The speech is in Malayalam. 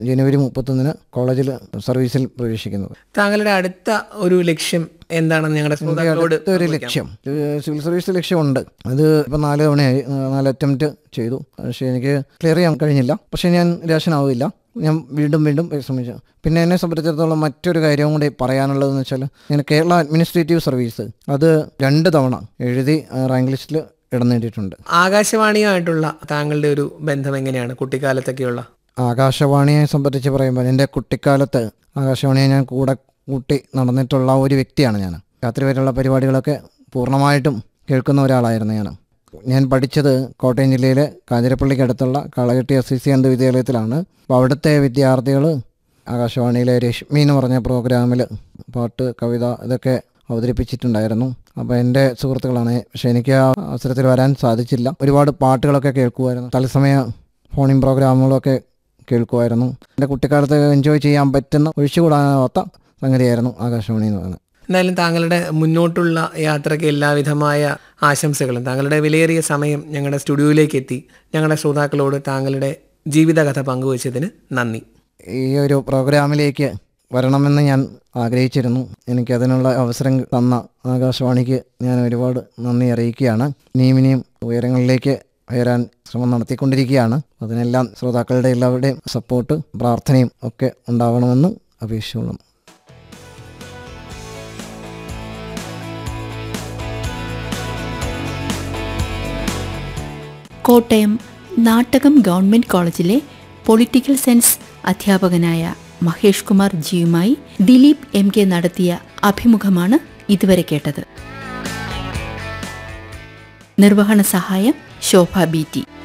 ജനുവരി മുപ്പത്തൊന്നിന് കോളേജിൽ സർവീസിൽ പ്രവേശിക്കുന്നത് താങ്കളുടെ അടുത്ത ഒരു ലക്ഷ്യം എന്താണെന്ന് ഞങ്ങളുടെ ശ്രോതാക്കളോട് ഒരു ലക്ഷ്യം ഏഹ് സിവിൽ സർവീസ് ലക്ഷ്യമുണ്ട് അത് ഇപ്പം നാല് തവണയായി ഏഹ് നാല് അറ്റംപ്റ്റ് ചെയ്തു പക്ഷേ എനിക്ക് ക്ലിയർ ചെയ്യാൻ കഴിഞ്ഞില്ല പക്ഷേ ഞാൻ നിരാശനാവില്ല ഞാൻ വീണ്ടും വീണ്ടും പരിശ്രമിച്ചു പിന്നെ എന്നെ സംബന്ധിച്ചിടത്തോളം മറ്റൊരു കാര്യവും കൂടി പറയാനുള്ളതെന്ന് വെച്ചാൽ ഞാൻ കേരള അഡ്മിനിസ്ട്രേറ്റീവ് സർവീസ് അത് രണ്ട് തവണ എഴുതി ആ, റാങ്ക് ലിസ്റ്റിൽ ഇടം നേടിയിട്ടുണ്ട് ആകാശവാണിയുമായിട്ടുള്ള താങ്കളുടെ ഒരു ബന്ധം എങ്ങനെയാണ് കുട്ടിക്കാലത്തൊക്കെയുള്ള ആകാശവാണിയെ സംബന്ധിച്ച് പറയുമ്പോൾ എൻ്റെ കുട്ടിക്കാലത്ത് ആകാശവാണിയെ ഞാൻ കൂടെ കൂട്ടി നടന്നിട്ടുള്ള ഒരു വ്യക്തിയാണ് ഞാൻ രാത്രി വരെയുള്ള പരിപാടികളൊക്കെ പൂർണ്ണമായിട്ടും കേൾക്കുന്ന ഒരാളായിരുന്നു ഞാൻ ഞാൻ പഠിച്ചത് കോട്ടയം ജില്ലയിലെ കാഞ്ഞിരപ്പള്ളിക്കടുത്തുള്ള കളകെട്ടി എസ് സി സി അന്ത വിദ്യാലയത്തിലാണ് അപ്പോൾ അവിടുത്തെ വിദ്യാർത്ഥികൾ ആകാശവാണിയിലെ രശ്മി എന്ന് പറഞ്ഞ പ്രോഗ്രാമിൽ പാട്ട് കവിത ഇതൊക്കെ അവതരിപ്പിച്ചിട്ടുണ്ടായിരുന്നു അപ്പോൾ എൻ്റെ സുഹൃത്തുക്കളാണ് പക്ഷേ എനിക്ക് ആ അവസരത്തിൽ വരാൻ സാധിച്ചില്ല ഒരുപാട് പാട്ടുകളൊക്കെ കേൾക്കുമായിരുന്നു തത്സമയ ഫോണിൻ പ്രോഗ്രാമുകളൊക്കെ കേൾക്കുമായിരുന്നു എൻ്റെ കുട്ടിക്കാലത്ത് എൻജോയ് ചെയ്യാൻ പറ്റുന്ന ഒഴിച്ചുകൂടാനാവാത്ത സംഗതിയായിരുന്നു ആകാശവാണി എന്ന് പറയുന്നത് എന്തായാലും താങ്കളുടെ മുന്നോട്ടുള്ള യാത്രയ്ക്ക് എല്ലാവിധമായ ആശംസകളും താങ്കളുടെ വിലയേറിയ സമയം ഞങ്ങളുടെ സ്റ്റുഡിയോയിലേക്ക് എത്തി ഞങ്ങളുടെ ശ്രോതാക്കളോട് താങ്കളുടെ ജീവിതകഥ പങ്കുവച്ചതിന് നന്ദി ഈ ഒരു പ്രോഗ്രാമിലേക്ക് വരണമെന്ന് ഞാൻ ആഗ്രഹിച്ചിരുന്നു എനിക്കതിനുള്ള അവസരം തന്ന ആകാശവാണിക്ക് ഞാൻ ഒരുപാട് നന്ദി അറിയിക്കുകയാണ് ഇനിയും ഇനിയും ഉയരങ്ങളിലേക്ക് ഉയരാൻ ശ്രമം നടത്തിക്കൊണ്ടിരിക്കുകയാണ് അതിനെല്ലാം ശ്രോതാക്കളുടെ എല്ലാവരുടെയും സപ്പോർട്ട് പ്രാർത്ഥനയും ഒക്കെ ഉണ്ടാവണമെന്ന് അപേക്ഷിച്ചുകൊള്ളുന്നു കോട്ടയം നാട്ടകം ഗവൺമെന്റ് കോളേജിലെ പൊളിറ്റിക്കൽ സയൻസ് അധ്യാപകനായ മഹേഷ് കുമാർ ജിയുമായി ദിലീപ് എം കെ നടത്തിയ അഭിമുഖമാണ് ഇതുവരെ കേട്ടത് നിർവഹണ സഹായം ശോഭ ബി ടി